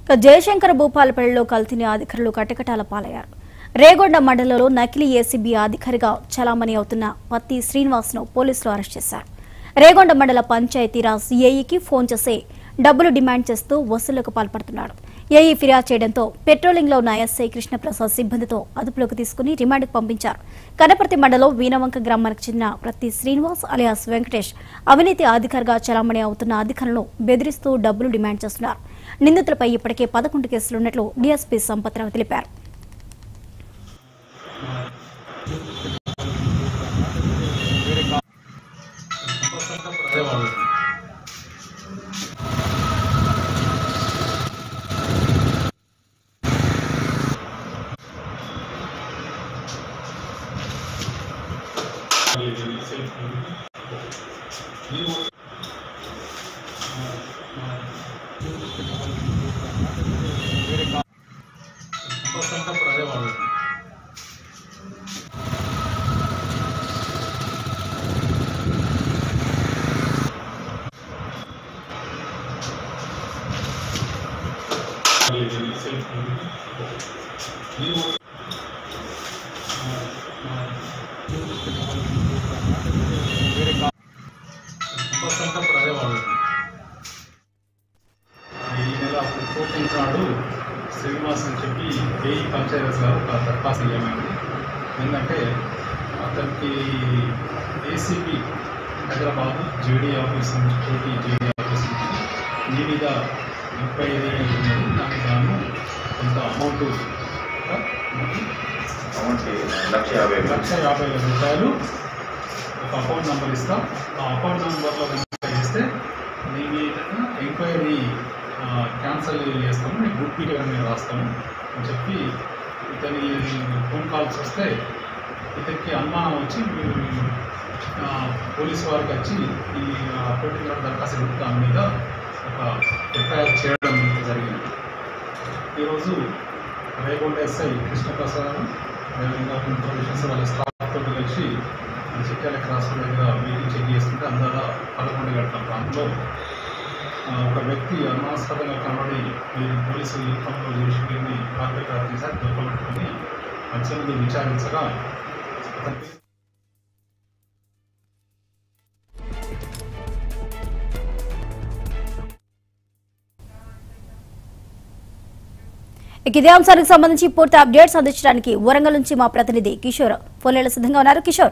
ఇక జయశంకర్ భూపాలపల్లిలో కల్తీని అధికారులు కటకటాల పాలయ్యారు రేగొండ మండలంలో నకిలీ ఏసీబీ అధికారిగా చలామణి అవుతున్న పత్తి శ్రీనివాస్ను పోలీసులు అరెస్ట్ చేశారు రేగొండ మండల పంచాయతీరాజ్ ఏఈకి ఫోన్ చేసి డబ్బులు డిమాండ్ చేస్తూ వసూళ్లకు పాల్పడుతున్నాడు ఏఈ ఫిర్యాదు చేయడంతో పెట్రోలింగ్ లో ఉన్న ఎస్ఐ కృష్ణప్రసాద్ సిబ్బందితో అదుపులోకి తీసుకుని రిమాండ్కు పంపించారు కనపర్తి మండలం వీనవంక గ్రామానికి చెందిన ప్రతి శ్రీనివాస్ అలియాస్ వెంకటేష్ అవినీతి అధికారిగా చలామణి అవుతున్న అధికారులను బెదిరిస్తూ డబ్బులు డిమాండ్ చేస్తున్నారు నిందితులపై ఇప్పటికే పదకొండు కేసులున్నట్లు డీఎస్పీ సంపత్రావు తెలిపారు ఈ నెల ఫోర్టీన్త్ నాడు శ్రీనివాస్ అని చెప్పి కేఈ పంచాయతీస్ గారు ఒక దరఖాస్తు ఇవ్వమైంది ఏంటంటే అతనికి ఏసీపీ హైదరాబాద్ జేడీ ఆఫీస్ నుంచి కోటి జేడీ ఆఫీస్ నుంచి మీ మీద ఎంక్వైరీ ఉన్నది దానికి గాను కొంత అమౌంట్ అమౌంట్ లక్ష యాభై వేలు. లక్ష యాభై వేల రూపాయలు ఒక అకౌంట్ నెంబర్ ఇస్తాం ఆ అకౌంట్ నెంబర్లో కనుక చేస్తే మీ మీద ఎంక్వైరీ క్యాన్సిల్ చేస్తాము మీకు గుడ్ పీరియడ్ అని రాస్తాము అని చెప్పి ఇతని ఫోన్ కాల్స్ వస్తే ఇతనికి అనుమానం వచ్చి ఆ, పోలీస్ వారికి వచ్చి ఈ అప్పటి దరఖాస్తు పెట్టి దాని మీద ఒక ఎఫ్ఐఆర్ చేయడం జరిగింది ఈరోజు రేగొండ ఎస్ఐ కృష్ణప్రసాద్ అదేవిధంగా ఇన్ఫర్మేషన్స్ వాళ్ళ స్టాఫ్ తోటి కలిసి చిట్యాల క్రాస్ రోడ్ దగ్గర మీటింగ్ చెక్ చేస్తుంటే అందరూ పదకొండు గంటల ప్రాంతంలో ఆ, ఒక వ్యక్తి అనుమానాస్పదంగా కనబడి మీరు పోలీసు యూనిఫామ్లో చేసి వీరిని కార్పొరేటర్ తీసారి దొరకబెట్టుకొని మంచి ముందు విచారించగా అతని ఇక ఇదే అంశానికి సంబంధించి పూర్తి అప్డేట్స్ అందించడానికి వరంగల్ నుంచి మా ప్రతినిధి కిషోర్ ఫోన్లలో సిద్ధంగా ఉన్నారు కిషోర్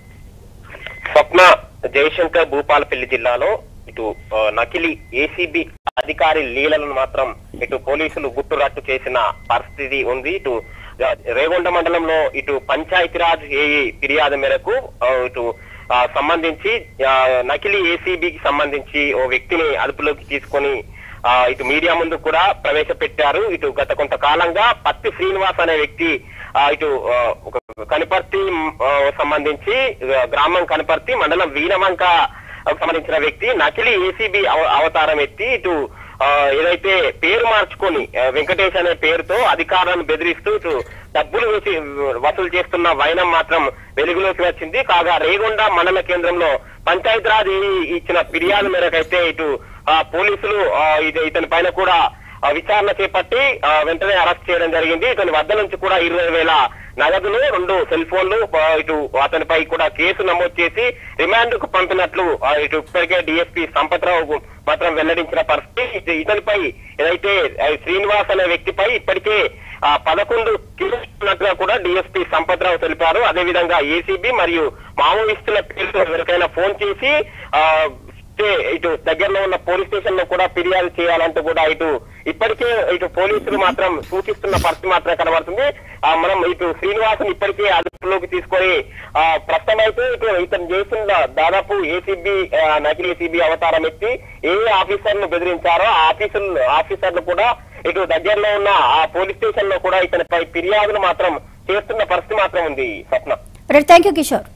స్వప్న జయశంకర్ భూపాలపల్లి జిల్లాలో ఇటు ఆ, నకిలీ ఏసీబీ అధికారి లీలలను మాత్రం ఇటు పోలీసులు గుట్టురట్టు చేసిన పరిస్థితి ఉంది ఇటు ఆ, రేగొండ మండలంలో ఇటు పంచాయతీరాజ్ ఏఈ ఫిర్యాదు మేరకు ఆ, ఇటు ఆ, సంబంధించి ఆ, నకిలీ ఏసీబీకి సంబంధించి ఓ వ్యక్తిని అదుపులోకి తీసుకొని ఆ, ఇటు మీడియా ముందు కూడా ప్రవేశపెట్టారు ఇటు గత కొంతకాలంగా పత్తి శ్రీనివాస్ అనే వ్యక్తి ఆ, ఇటు ఆ, ఒక కనిపర్తి ఆ, సంబంధించి ఆ, గ్రామం కనిపర్తి మండలం వీణవంక సంబంధించిన వ్యక్తి నకిలీ ఏసీబీ అవతారం ఎత్తి ఇటు ఆ, ఏదైతే పేరు మార్చుకొని ఆ, వెంకటేష్ అనే పేరుతో అధికారులను బెదిరిస్తూ ఇటు డబ్బులు వేసి వసూలు చేస్తున్న వైనం మాత్రం వెలుగులోకి వచ్చింది కాగా రేగొండ మండల కేంద్రంలో పంచాయతీరాజ్ ఈ- ఇచ్చిన ఫిర్యాదు మేరకైతే ఇటు ఆ, పోలీసులు ఆ, ఇది- ఇతని పైన కూడా ఆ, విచారణ చేపట్టి ఆ, వెంటనే అరెస్ట్ చేయడం జరిగింది ఇతని వద్ద నుంచి కూడా ఇరవై వేల నగదులు రెండు సెల్ ఫోన్లు ఆ, ఇటు అతనిపై కూడా కేసు నమోదు చేసి రిమాండ్ కు పంపినట్లు ఆ, ఇటు ఇప్పటికే డిఎస్పీ సంపత్రావు మాత్రం వెల్లడించిన పరిస్థితి ఇటు- ఇతనిపై ఏదైతే ఆ, శ్రీనివాస్ అనే వ్యక్తిపై ఇప్పటికే ఆ, పదకొండు కేసులు ఉన్నట్టుగా కూడా డిఎస్పీ సంపత్రావు తెలిపారు అదేవిధంగా ఏసీబీ మరియు మావోయిస్టుల పేరుతో ఎవరికైనా ఫోన్ చేసి ఆ, చే- ఇటు దగ్గరలో ఉన్న పోలీస్ స్టేషన్ లో కూడా ఫిర్యాదు చేయాలంటూ కూడా ఇటు ఇప్పటికే ఇటు పోలీసులు మాత్రం సూచిస్తున్న పరిస్థితి మాత్రం కనబడుతుంది ఆ మనం ఇటు శ్రీనివాసుని ఇప్పటికే అదుపులోకి తీసుకొని ఆ ప్రస్తుతం అయితే ఇటు ఇతను చేసిన దాదాపు ఏసీబీ నకిలీ ఏసీబీ అవతారం ఎత్తి ఏ ఆఫీసర్ను బెదిరించారో ఆ ఆఫీసర్ ఆఫీసర్లు కూడా ఇటు దగ్గరలో ఉన్న ఆ పోలీస్ స్టేషన్ లో కూడా ఇతనిపై ఫిర్యాదులు మాత్రం చేస్తున్న పరిస్థితి మాత్రం ఉంది Swapna right thank you Kishore